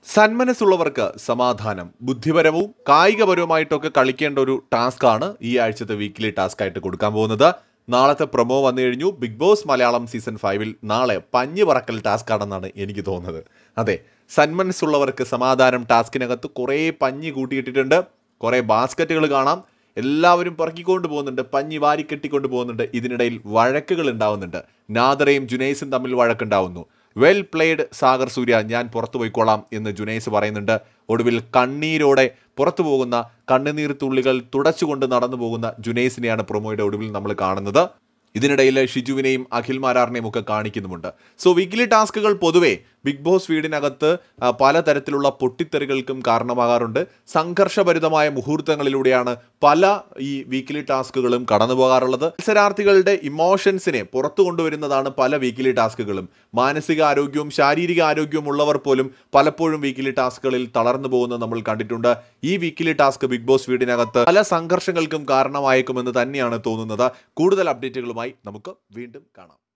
സന്മനസ്സുള്ളവർക്ക് സമാധാനം ബുദ്ധിപരവും കായികപരവുമായിട്ടൊക്കെ കളിക്കേണ്ട ഒരു ടാസ്ക്കാണ് ഈ ആഴ്ചത്തെ വീക്കിലി ടാസ്ക് ആയിട്ട് കൊടുക്കാൻ പോകുന്നത് നാളത്തെ പ്രൊമോ വന്നു കഴിഞ്ഞു ബിഗ് ബോസ് മലയാളം സീസൺ ഫൈവിൽ നാളെ പഞ്ഞ് പറക്കൽ ടാസ്ക് ആണെന്നാണ് എനിക്ക് തോന്നുന്നത് അതെ സന്മനസ്സുള്ളവർക്ക് സമാധാനം ടാസ്കിനകത്ത് കുറേ പഞ്ഞ് കൂട്ടിയിട്ടിട്ടുണ്ട് കുറേ ബാസ്ക്കറ്റുകൾ കാണാം എല്ലാവരും പറക്കിക്കൊണ്ട് പോകുന്നുണ്ട് പഞ്ഞി വാരി കെട്ടിക്കൊണ്ട് പോകുന്നുണ്ട് ഇതിനിടയിൽ വഴക്കുകൾ ഉണ്ടാവുന്നുണ്ട് നാദറയും ജുനൈസും തമ്മിൽ വഴക്കുണ്ടാവുന്നു വെൽ പ്ലേഡ് സാഗർ സൂര്യ ഞാൻ പുറത്തു പോയിക്കോളാം എന്ന് ജുനൈസ് പറയുന്നുണ്ട് ഒടുവിൽ കണ്ണീരോടെ പുറത്തു പോകുന്ന കണ്ണുനീർ തുള്ളികൾ തുടച്ചുകൊണ്ട് നടന്നു പോകുന്ന ജുനൈസിനെയാണ് പ്രൊമോയുടെ ഒടുവിൽ നമ്മൾ കാണുന്നത് ഇതിനിടയിൽ ഷിജുവിനെയും അഖിൽ മാരാറിനെയും ഒക്കെ കാണിക്കുന്നുമുണ്ട് സോ വീക്കിലി ടാസ്കുകൾ പൊതുവേ ബിഗ് ബോസ് വീടിനകത്ത് ആ, പലതരത്തിലുള്ള പൊട്ടിത്തെറികൾക്കും കാരണമാകാറുണ്ട് സംഘർഷഭരിതമായ മുഹൂർത്തങ്ങളിലൂടെയാണ് പല ഈ വീക്കിലി ടാസ്കുകളും കടന്നു പോകാറുള്ളത് മത്സരാർത്ഥികളുടെ ഇമോഷൻസിനെ പുറത്തു കൊണ്ടുവരുന്നതാണ് പല വീക്കിലി ടാസ്കുകളും മാനസിക ആരോഗ്യവും ശാരീരിക ആരോഗ്യവും ഉള്ളവർ പോലും പലപ്പോഴും വീക്കിലി ടാസ്കുകളിൽ തളർന്നു പോകുന്നത് നമ്മൾ കണ്ടിട്ടുണ്ട് ഈ വീക്കിലി ടാസ്ക് ബിഗ് ബോസ് വീടിനകത്ത് പല സംഘർഷങ്ങൾക്കും കാരണമായേക്കുമെന്ന് തന്നെയാണ് തോന്നുന്നത് കൂടുതൽ അപ്ഡേറ്റുകളുമായി നമുക്ക് വീണ്ടും കാണാം